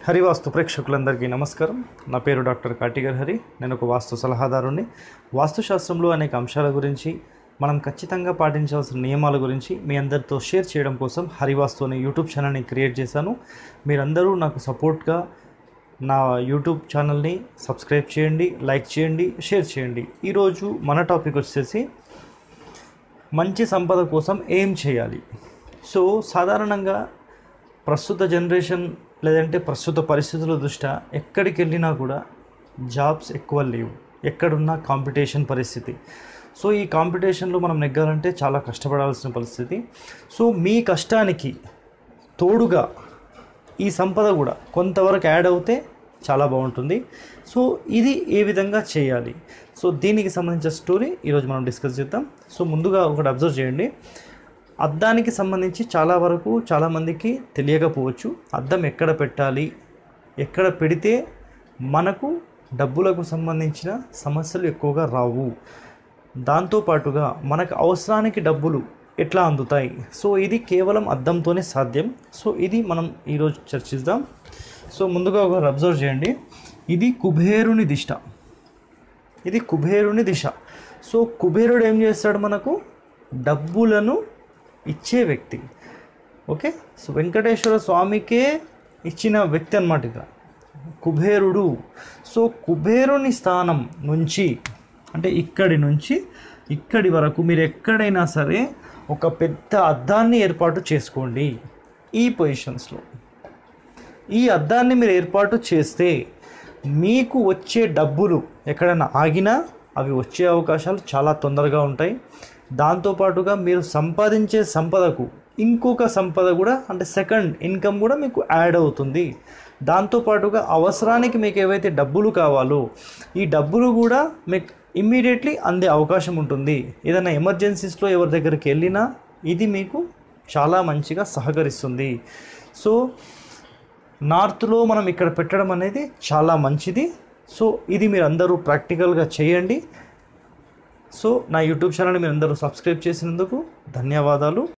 హరివాస్తు ప్రేక్షకులందరికీ నమస్కారం నా పేరు డాక్టర్ కాటిగర్ హరి నేను ఒక వాస్తు సలహాదారుని వాస్తుశాస్త్రంలో అనేక అంశాల గురించి మనం ఖచ్చితంగా పాటించాల్సిన నియమాల గురించి మీ అందరితో షేర్ చేయడం కోసం హరివాస్తు అనే యూట్యూబ్ ఛానల్ని క్రియేట్ చేశాను మీరందరూ నాకు సపోర్ట్గా నా యూట్యూబ్ ఛానల్ని సబ్స్క్రైబ్ చేయండి లైక్ చేయండి షేర్ చేయండి ఈరోజు మన టాపిక్ వచ్చేసి మంచి సంపద కోసం ఏం చేయాలి సో సాధారణంగా ప్రస్తుత జనరేషన్ లేదంటే ప్రస్తుత పరిస్థితుల దృష్ట్యా ఎక్కడికి వెళ్ళినా కూడా జాబ్స్ ఎక్కువ లేవు ఎక్కడున్నా కాంపిటీషన్ పరిస్థితి సో ఈ కాంపిటీషన్లో మనం నెగ్గాలంటే చాలా కష్టపడాల్సిన పరిస్థితి సో మీ కష్టానికి తోడుగా ఈ సంపద కూడా కొంతవరకు యాడ్ అవుతే చాలా బాగుంటుంది సో ఇది ఏ విధంగా చేయాలి సో దీనికి సంబంధించిన స్టోరీ ఈరోజు మనం డిస్కస్ చేద్దాం సో ముందుగా ఒకటి అబ్జర్వ్ చేయండి అద్దానికి సంబంధించి చాలా వరకు చాలామందికి తెలియకపోవచ్చు అద్దం ఎక్కడ పెట్టాలి ఎక్కడ పెడితే మనకు డబ్బులకు సంబంధించిన సమస్యలు ఎక్కువగా రావు దాంతోపాటుగా మనకు అవసరానికి డబ్బులు ఎట్లా అందుతాయి సో ఇది కేవలం అద్దంతోనే సాధ్యం సో ఇది మనం ఈరోజు చర్చిద్దాం సో ముందుగా ఒక అబ్జర్వ్ చేయండి ఇది కుబేరుని దిష్ట ఇది కుబేరుని దిశ సో కుబేరుడు ఏం చేస్తాడు మనకు డబ్బులను ఇచ్చే వ్యక్తి ఓకే సో వెంకటేశ్వర స్వామికే ఇచ్చిన వ్యక్తి అన్నమాట ఇక్కడ కుబేరుడు సో కుబేరుని స్థానం నుంచి అంటే ఇక్కడి నుంచి ఇక్కడి వరకు మీరు ఎక్కడైనా సరే ఒక పెద్ద అద్దాన్ని ఏర్పాటు చేసుకోండి ఈ పొజిషన్స్లో ఈ అద్దాన్ని మీరు ఏర్పాటు చేస్తే మీకు వచ్చే డబ్బులు ఎక్కడైనా ఆగినా అవి వచ్చే అవకాశాలు చాలా తొందరగా ఉంటాయి దాంతోపాటుగా మీరు సంపాదించే సంపదకు ఇంకొక సంపద కూడా అంటే సెకండ్ ఇన్కమ్ కూడా మీకు యాడ్ అవుతుంది దాంతోపాటుగా అవసరానికి మీకు ఏవైతే డబ్బులు కావాలో ఈ డబ్బులు కూడా మీకు ఇమ్మీడియట్లీ అందే అవకాశం ఉంటుంది ఏదైనా ఎమర్జెన్సీస్లో ఎవరి దగ్గరికి వెళ్ళినా ఇది మీకు చాలా మంచిగా సహకరిస్తుంది సో నార్త్లో మనం ఇక్కడ పెట్టడం అనేది చాలా మంచిది సో ఇది మీరు అందరూ ప్రాక్టికల్గా చేయండి సో నా యూట్యూబ్ ఛానల్ మీరు అందరూ సబ్స్క్రైబ్ చేసినందుకు ధన్యవాదాలు